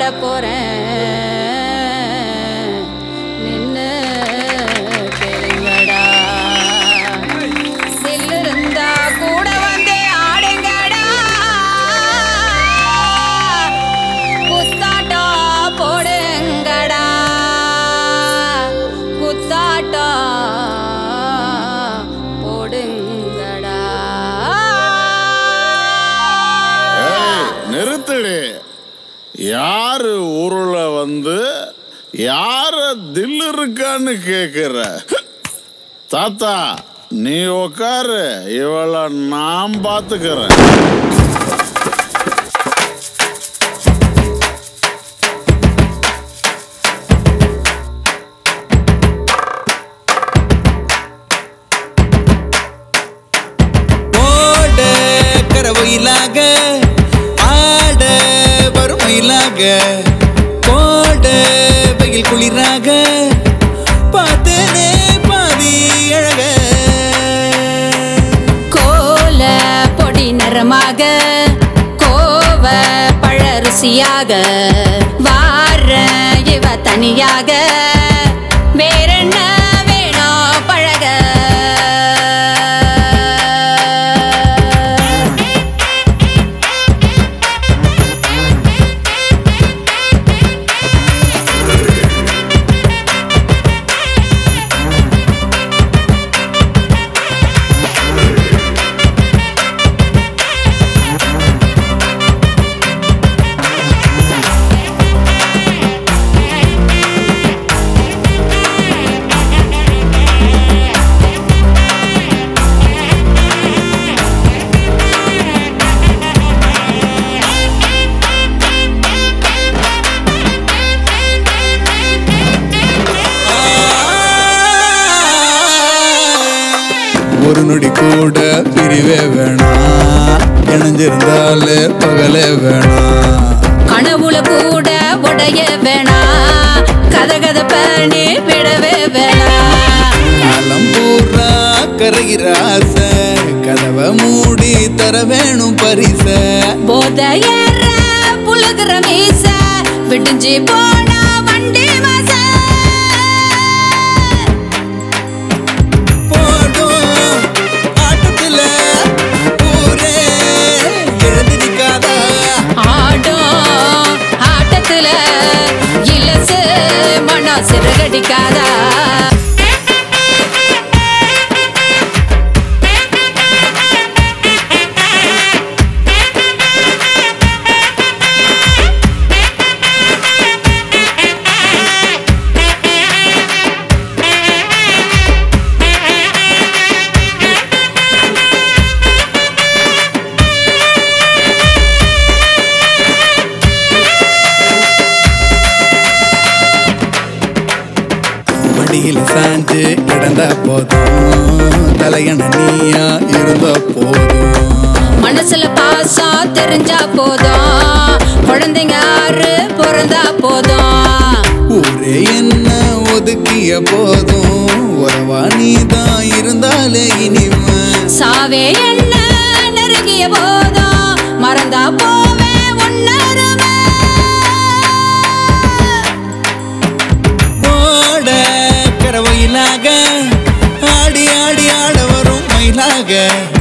ஆட போறேன் நின்னு கேளுங்கடா சில்லு இருந்தா கூட வந்து ஆடுங்கடா குத்தாட்டா போடுங்கடா குத்தாட்டா போடுங்கடா ஏய், நிறுத்துடி யாரு ஊருல வந்து யார தில் இருக்கான்னு கேக்குற தாத்தா நீ உக்காரு இவள நான் பாத்துக்கிறேன் ஓட கரவையிலாக ஆட வறுமையிலாக கோட வெயில் குளிராக பார்த்தனே பாதி அழக கோல பொடி நிறமாக கோவ பழருசியாக வார இவ தனியாக வேறென்ன வேணும் பழக ஒரு நொடி கூட பிரிவே வேணாம் இணைஞ்சிருந்தாலே பகலே வேணாம் கனவுல கூட உடைய வேணாம் கத கத பண்ணி விடவே வேணாம் காலம் பூரா கரைகிற ஆசை கதவை மூடி தர வேணும் பரிச போதையற புழுகிற மீச விடிஞ்சு போனா வண்டி வாச போடும் ஆட்டத்துல ஊரே எழுதி நிக்காதா ஆடும் ஆட்டத்துல இலசு மனம் சிறகடிக்காதா மடியில் சாஞ்சு கிடந்தா போதும் தலையண நீயா இருந்த போதும் மனசுல பாசம் தெரிஞ்சா போதும் குழந்தைங்க ஆறு பிறந்தா போதும் ஊரே என்ன ஒதுக்கிய போதும் உறவா நீதான் இருந்தாலே இனிமே சாவே என்ன நெருங்கிய போதும் மறந்தா போவே உன்னருமை ஓட கரவையிலாக ஆடி ஆடி ஆட வரும் மயிலாக